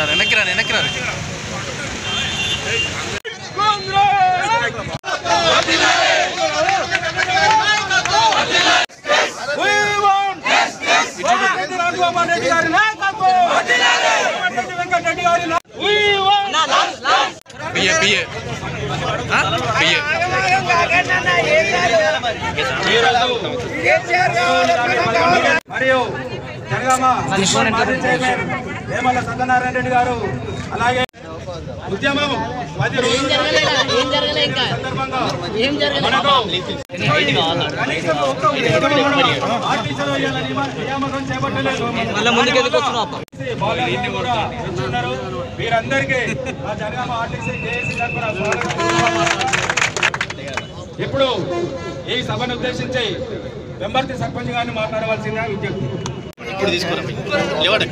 రా వెనక్కి రా వెనక్కి రా బియ్య బియ్య బియ్య మరియు జనగామ మాజీ చైర్మన్ వేమల సత్యనారాయణ రెడ్డి గారు అలాగే ఉద్యమం పది రోజుల ఏం జరగలే ఇంకా సందర్భంగా ఏం జరగలే మనకు కనీసం ఒక్క ఉద్యోగం కూడా ఆర్టీసీలో ఇవాళ నియమ- నియామకం చేపట్టలేదు బాగా కూడా కూర్చున్నారు. వీరందరికీ మా జనగామ ఆర్టీసీ జేఏసీ తరఫున స్వాగతం. ఇప్పుడు ఈ సభను ఉద్దేశించి వెంబర్తి సర్పంచ్ గారిని మాట్లాడవలసిందిగా విజ్ఞప్తి ఇప్పుడు తీసుకురా లేవట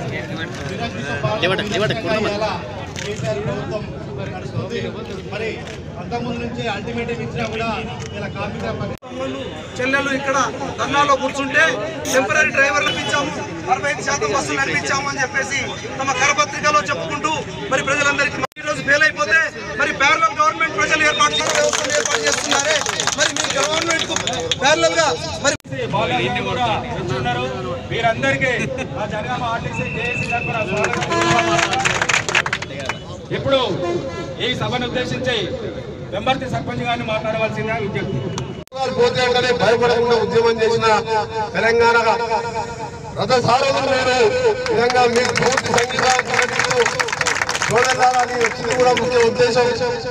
లేవట లేవట కుటుంబం కేసీఆర్ ప్రభుత్వం నడుస్తుంది మరి అంతకుముందు నుంచి అల్టిమేటం ఇచ్చినా కూడా ఇలా కార్మికుల పని చెల్లెలు ఇక్కడ ధర్నాలో కూర్చుంటే టెంపరీ డ్రైవర్లు ఇప్పించాము అరవై ఐదు శాతం బస్సులు నడిపించాము అని చెప్పేసి తమ కరపత్రికలో చెప్పుకుంటూ మరి ప్రజలందరికీ ఈ రోజు ఫెయిల్ అయిపోతే మరి ప్యారలల్ గవర్నమెంట్ ప్రజలు ఏర్పాటు చేసిన వ్యవస్థను ఏర్పాటు చేస్తున్నారే మరి మీ గవర్నమెంట్ కు ప్యారలల్ గా మరి బాగా కూడా కూర్చున్నారు. వీరందరికీ మా జనగామ ఆర్టీసీ జేఏసీ తరఫున స్వాగతం. ఇప్పుడు ఈ సభను ఉద్దేశించి వెంబర్తి సర్పంచ్ గారిని మాట్లాడవలసిందిగా విజ్ఞప్తి ఉద్యోగాలు పోతే అంటేనే భయపడకుండా ఉద్యమం చేసిన తెలంగాణ రథసారథులు మీరు నిజంగా మీకు పూర్తి సంగీతం చూడాలని వచ్చింది కూడా ముఖ్య ఉద్దేశం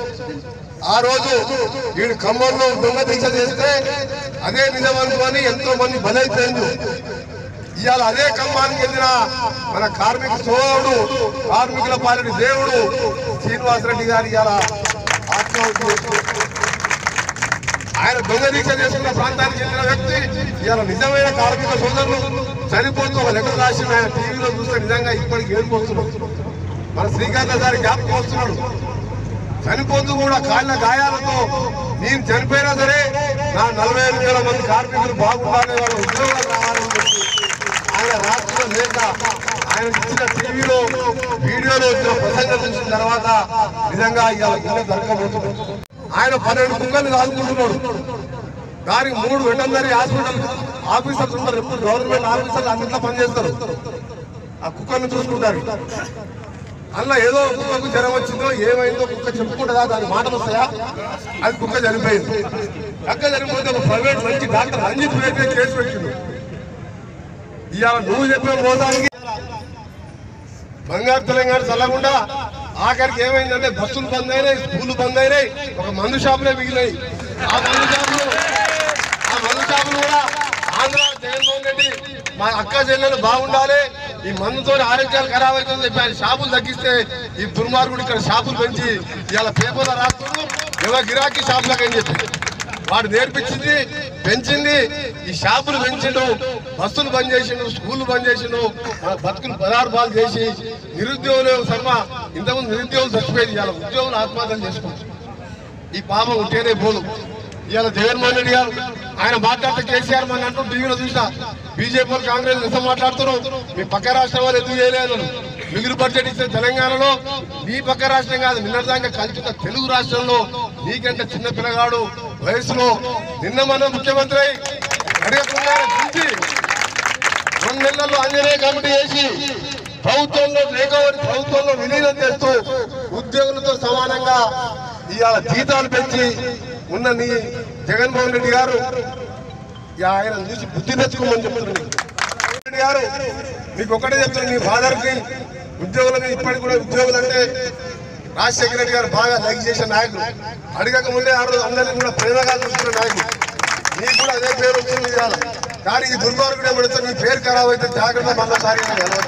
ఆ రోజు వీడు ఖమ్మంలో దొంగ దీక్ష చేస్తే అదే నిజం అనుకొని ఎంతో మంది బలైపోయింది ఇవాళ అదే ఖమ్మానికి చెందిన మన కార్మిక సోదరుడు కార్మికుల పాలిటి దేవుడు శ్రీనివాసరెడ్డి గారు ఇవాళ ఆత్మహత్య చేసుకున్నారు. ఆయన దొంగ దీక్ష చేసుకున్న ప్రాంతానికి చెందిన వ్యక్తి ఇవాళ నిజమైన కార్మిక సోదరులు చనిపోతూ ఒక లెక్క రాసి ఆయన టీవీలో చూస్తే నిజంగా ఇప్పటికి ఏడుకొస్తున్నాడు మన శ్రీకాంత్ గారి జ్ఞాపకం వస్తున్నాడు చనిపోతూ కూడా కాళ్ళ గాయాలతో నేను చనిపోయినా సరే నా నలభై ఐదు వేల మంది కార్మికులు బాగుండాలి వాళ్ళ ఉద్యోగాలు రావాలని చెప్పి ఆయన రాష్ట్రంలో లేక ఆయన ఇచ్చిన టీవీలో వీడియోలో వచ్చిన ప్రసంగం చూసిన తర్వాత నిజంగా ఇవాళ గుండె దొరకబోతున్నాడు ఆయన పన్నెండు కుక్కలు కాదుకుంటున్నాడు దానికి మూడు వెటర్నరీ హాస్పిటల్ ఆఫీసర్స్ ఉంటారు ఎప్పుడు గవర్నమెంట్ ఆఫీసర్లు అన్నింటిలో పనిచేస్తారు ఆ కుక్కర్ని చూసుకుంటారు అలా ఏదో కుక్కకు జ్వరం వచ్చిందో ఏమైందో కుక్క చెప్పుకుంటుందా దాని మాటలు వస్తాయా అది కుక్క చనిపోయింది కుక్క చనిపోతే ఒక ప్రైవేట్ మంచి డాక్టర్ రంజిత్ రెడ్డి కేసు పెట్టిండు ఇవాళ నువ్వు చెప్పిన మోసానికి బంగారు తెలంగాణ చల్లకుండా ఆఖరికి ఏమైందంటే బస్సులు బంద్ అయినాయి స్కూళ్ళు బంద్ అయినాయి ఒక మందు షాపులే మిగిలినాయి ఆ మందు షాపులు ఆ మందు షాపులు కూడా ఆంధ్ర జగన్మోహన్ రెడ్డి మా అక్క చెల్లెలు బాగుండాలి ఈ మందుతో ఆరోగ్యాలు ఖరాబ్ అవుతుందని చెప్పి ఆయన షాపులు తగ్గిస్తే ఈ దుర్మార్గుడు ఇక్కడ షాపులు పెంచి ఇవాళ పేపర్లో రాస్తున్నాడు ఎవరో గిరాకీ షాపులకు అని చెప్పి వాడు నేర్పించింది పెంచింది ఈ షాపులు పెంచిండు బస్సులు బంద్ చేసిండు స్కూళ్ళు బంద్ చేసిండు మన బతుకులు పదహారు బాలు చేసి నిరుద్యోగులు శర్మ ఇంతకుముందు నిరుద్యోగులు చచ్చిపోయింది ఇవాళ ఉద్యోగులు ఆత్మహత్యలు చేసుకుంటారు ఈ పాపం ఉంటేనే పోదు ఇవాళ జగన్మోహన్ రెడ్డి గారు ఆయన మాట్లాడితే కేసీఆర్ మన అంటూ టీవీలో చూసిన బీజేపీ వాళ్ళు కాంగ్రెస్ ఎంత మాట్లాడుతున్నారు మీ పక్క రాష్ట్రం వాళ్ళు ఎందుకు చేయలేదు మిగులు బడ్జెట్ ఇస్తే తెలంగాణలో మీ పక్క రాష్ట్రం కాదు నిన్నటిదాకా కలిసిన తెలుగు రాష్ట్రంలో నీకంటే చిన్న పిల్లగాడు వయసులో నిన్న మన ముఖ్యమంత్రి అయి అడగకుండా చూసి రెండు నెలల్లో ఆంజనేయ కమిటీ వేసి ప్రభుత్వంలో లేకపోతే ప్రభుత్వంలో విలీనం చేస్తూ ఉద్యోగులతో సమానంగా ఇవాళ జీతాలు పెంచి ఉన్న నీ జగన్మోహన్ రెడ్డి గారు ఇక ఆయన చూసి బుద్ధి తెచ్చుకోమని చెప్తున్నాడు రెడ్డి గారు మీకు ఒకటే చెప్తున్నాను మీ ఫాదర్కి ఉద్యోగుల మీద ఇప్పటికి కూడా ఉద్యోగులు అంటే రాజశేఖర రెడ్డి గారు బాగా లైక్ చేసే నాయకుడు అడగక ముందే ఆ రోజు అందరినీ కూడా ప్రేమగా చూస్తున్న నాయకుడు నీకు కూడా అదే పేరు వచ్చింది ఇవాళ కానీ ఈ దుర్మార్గుడు ఏమడితే నీ పేరు ఖరాబ్ అయితే జాగ్రత్త మళ్ళీసారి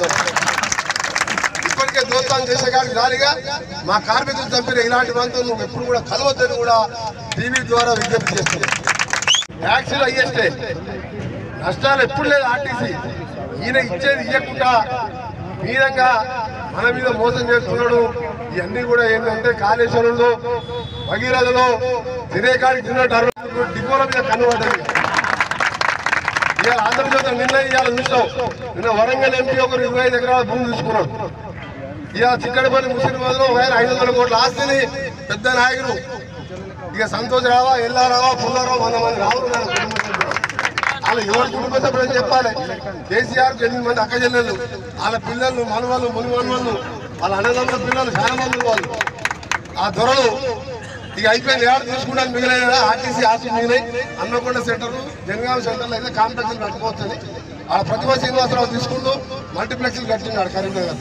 ఇప్పటికే దోస్తాను చేసే కానీ రాలిగా మా కార్మికులు చంపిన ఇలాంటి మందులు నువ్వు ఎప్పుడు కూడా కలవద్దని కూడా టీవీ ద్వారా విజ్ఞప్తి చేస్తున్నావు ట్యాక్సీలు అయ్యేస్తే నష్టాలు ఎప్పుడు లేదు ఆర్టీసీ ఈయన ఇచ్చేది ఇవ్వకుండా మీదంగా మన మీద మోసం చేస్తున్నాడు ఇవన్నీ కూడా ఏంటంటే కాళేశ్వరంలో భగీరథలో తినేకాడికి తిన్నట్టు అరవై డిపోల మీద కన్నుపడ్డది ఇవాళ ఆంధ్రప్రదేశ్ నిన్న ఇవాళ చూసాం నిన్న వరంగల్ ఎంపీ ఒకరు ఇరవై ఐదు ఎకరాల భూమి తీసుకున్నాడు ఇక చిక్కడపల్లి ముసిరిబాద్లో ఒక ఆయన ఐదు వందల కోట్ల ఆస్తిని పెద్ద నాయకుడు ఇక సంతోష్ రావా ఎల్లా రావా పుల్లారావు వంద మంది రావు వాళ్ళ కుటుంబ సభ్యులు. వాళ్ళు ఎవరి కుటుంబ సభ్యులు చెప్పాలి కేసీఆర్ ఎనిమిది మంది అక్క చెల్లెళ్ళు వాళ్ళ పిల్లలు మనవాళ్ళు ముని మనవాళ్ళు వాళ్ళ అన్నదమ్ముల పిల్లలు చాలా మంది వాళ్ళు ఆ దొరలు ఇక అయిపోయింది ఏడు తీసుకుంటాను మిగిలిన ఆర్టీసీ ఆఫీస్ మిగిలినాయి అన్నకొండ సెంటర్ జనగామ సెంటర్లో అయితే కాంప్లెక్స్ కట్టుకోవచ్చని ఆ ప్రతిభా శ్రీనివాసరావు తీసుకుంటూ మల్టీప్లెక్స్ కట్టినాడు కరీంనగర్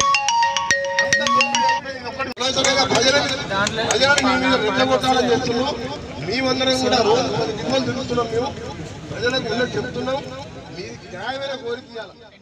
ప్రజలకు ప్రజలకు మీ మీద రెచ్చగొట్టాలని చేస్తున్నాం మేమందరం కూడా రోజు పది దిమ్మలు తిరుగుతున్నాం మేము ప్రజలకు వెళ్ళి చెప్తున్నాం మీ న్యాయమైన కోరిక ఇవ్వాలి